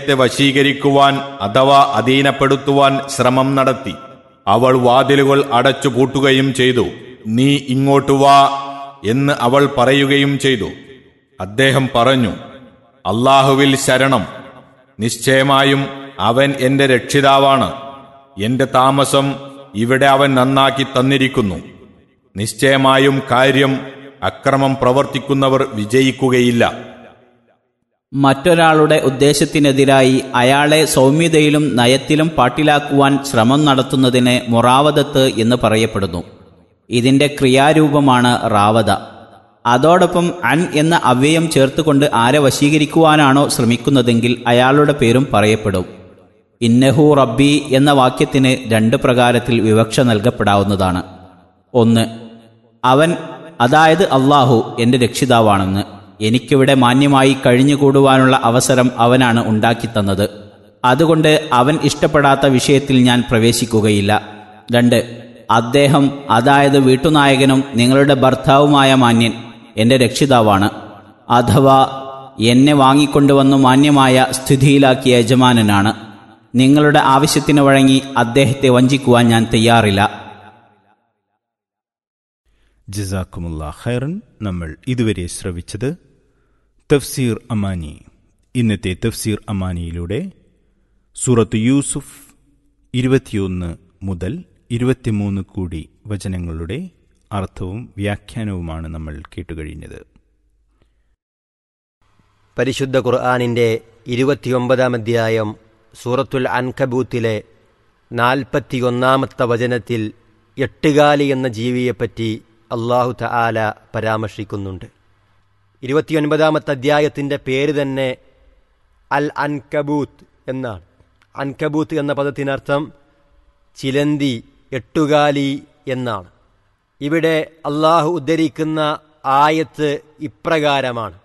അദ്ദേഹത്തെ വശീകരിക്കുവാൻ അഥവാ അധീനപ്പെടുത്തുവാൻ ശ്രമം നടത്തി അവൾ വാതിലുകൾ അടച്ചു പൂട്ടുകയും ചെയ്തു നീ ഇങ്ങോട്ടു വാ എന്ന് അവൾ പറയുകയും ചെയ്തു അദ്ദേഹം പറഞ്ഞു അള്ളാഹുവിൽ ശരണം നിശ്ചയമായും അവൻ എന്റെ രക്ഷിതാവാണ് എന്റെ താമസം ഇവിടെ അവൻ നന്നാക്കി തന്നിരിക്കുന്നു നിശ്ചയമായും കാര്യം അക്രമം പ്രവർത്തിക്കുന്നവർ വിജയിക്കുകയില്ല മറ്റൊരാളുടെ ഉദ്ദേശത്തിനെതിരായി അയാളെ സൗമ്യതയിലും നയത്തിലും പാട്ടിലാക്കുവാൻ ശ്രമം നടത്തുന്നതിന് മുറാവതത്ത് എന്ന് പറയപ്പെടുന്നു ഇതിന്റെ ക്രിയാരൂപമാണ് റാവത അതോടൊപ്പം അൻ എന്ന അവ്യയം ചേർത്തുകൊണ്ട് ആരെ വശീകരിക്കുവാനാണോ ശ്രമിക്കുന്നതെങ്കിൽ അയാളുടെ പേരും പറയപ്പെടും ഇന്നഹു റബ്ബി എന്ന വാക്യത്തിന് രണ്ട് പ്രകാരത്തിൽ വിവക്ഷ നൽകപ്പെടാവുന്നതാണ് ഒന്ന് അവൻ അതായത് അള്ളാഹു എൻ്റെ രക്ഷിതാവാണെന്ന് എനിക്കിവിടെ മാന്യമായി കഴിഞ്ഞുകൂടുവാനുള്ള അവസരം അവനാണ് ഉണ്ടാക്കിത്തന്നത് അതുകൊണ്ട് അവൻ ഇഷ്ടപ്പെടാത്ത വിഷയത്തിൽ ഞാൻ പ്രവേശിക്കുകയില്ല രണ്ട് അദ്ദേഹം അതായത് വീട്ടുനായകനും നിങ്ങളുടെ ഭർത്താവുമായ മാന്യൻ എൻ്റെ രക്ഷിതാവാണ് അഥവാ എന്നെ വാങ്ങിക്കൊണ്ടുവന്നു മാന്യമായ സ്ഥിതിയിലാക്കിയ യജമാനനാണ് നിങ്ങളുടെ ആവശ്യത്തിന് വഴങ്ങി അദ്ദേഹത്തെ വഞ്ചിക്കുവാൻ ഞാൻ തയ്യാറില്ല ജസാക്കുമുള്ള ഖൈറൻ നമ്മൾ ഇതുവരെ ശ്രവിച്ചത് തഫ്സീർ അമാനി ഇന്നത്തെ തഫ്സീർ അമാനിയിലൂടെ സൂറത്ത് യൂസുഫ് ഇരുപത്തിയൊന്ന് മുതൽ ഇരുപത്തിമൂന്ന് കൂടി വചനങ്ങളുടെ അർത്ഥവും വ്യാഖ്യാനവുമാണ് നമ്മൾ കേട്ടുകഴിഞ്ഞത് പരിശുദ്ധ ഖുർആാനിൻ്റെ ഇരുപത്തിയൊമ്പതാം അധ്യായം സൂറത്തുൽ അൻകബൂത്തിലെ നാൽപ്പത്തിയൊന്നാമത്തെ വചനത്തിൽ എട്ടുകാലി എന്ന ജീവിയെപ്പറ്റി അള്ളാഹു തആല പരാമർശിക്കുന്നുണ്ട് ഇരുപത്തിയൊൻപതാമത്തെ അധ്യായത്തിൻ്റെ പേര് തന്നെ അൽ അൻകബൂത്ത് എന്നാണ് അൻകബൂത്ത് എന്ന പദത്തിനർത്ഥം ചിലന്തി എട്ടുകാലി എന്നാണ് ഇവിടെ അള്ളാഹു ഉദ്ധരിക്കുന്ന ആയത്ത് ഇപ്രകാരമാണ്